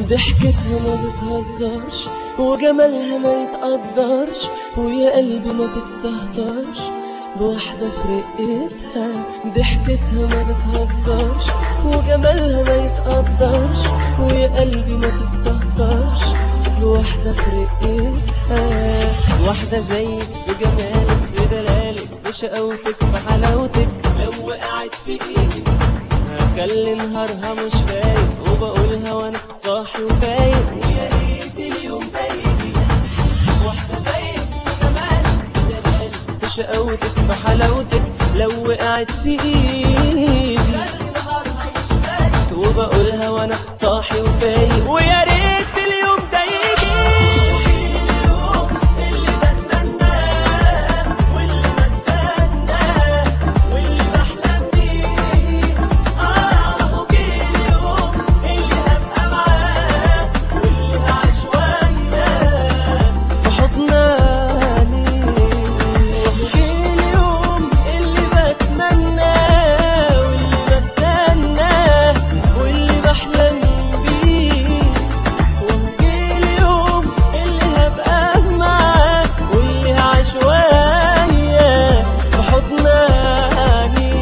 ضحكتها ما بتهزرش وجمالها ما يتقدرش ويا قلبي ما تستهترش بواحدة في رقتها ضحكتها ما بتهزرش وجمالها ما يتقدرش ويا قلبي ما تستهترش بواحدة في رقتها واحدة زيك بجمالك في دلالك في شقاوتك في حلاوتك لو وقعت في ايدك هخلي نهارها مش فايق وبقولها وانا صاحي وفايق ويا ريت اليوم ده يجي واحدة زيك بجمالك في دلالك في شقاوتك في حلاوتك لو وقعت في ايدي خلي نهارها مش فايق وبقولها وانا صاحي وفايق ويا ريت اليوم ده يجي اليوم اللي بتمناه واللي بستناه واللي بحلم بيه اه وجه اليوم اللي هبقى معاه واللي هعيش وياه في حضناني وجه اليوم اللي بتمناه واللي بستناه واللي بحلم بيه وجه اليوم اللي هبقى معاه واللي هعيش وياه في حضناني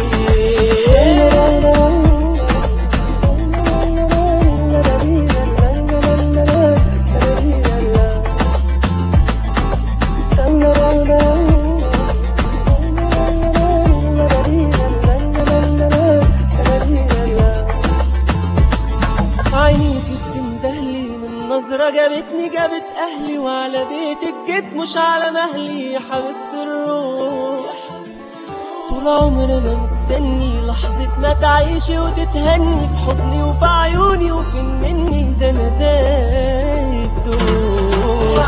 عينيكي بتندهلي من نظرة جابتني جابت أهلي وعلى بيتك جيت مش على مهلي يا حبيبة الروح طول عمري انا مستني لحظة ما تعيشي وتتهني في حضني وفي عيوني وفي مني ده انا دايب دوب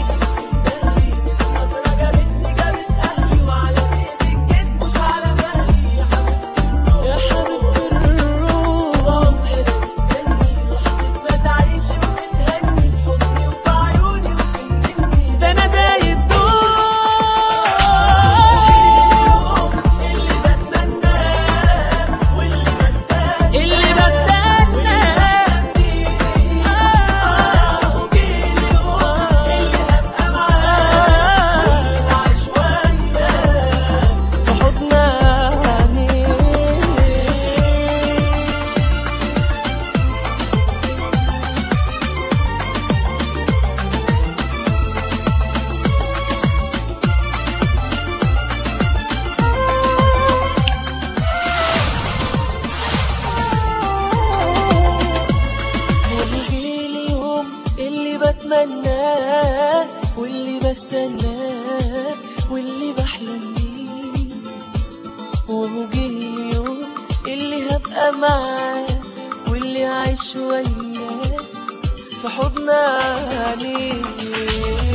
يا حبيبة الروح مستني لحظة ما تعيشي وتتهني في حضني وفي عيوني وفي مني ده انا دايب اللي بتمناه واللي بستناه اللي بستناه وجه اليوم اللي هبقى معاه واللي هعيش وياه في حضناني ويجي اليوم اللي بتمناه واللي بستناه واللي بحلم بيه ويجي اليوم اللي هبقى معاه واللي عايش وياه في حضناني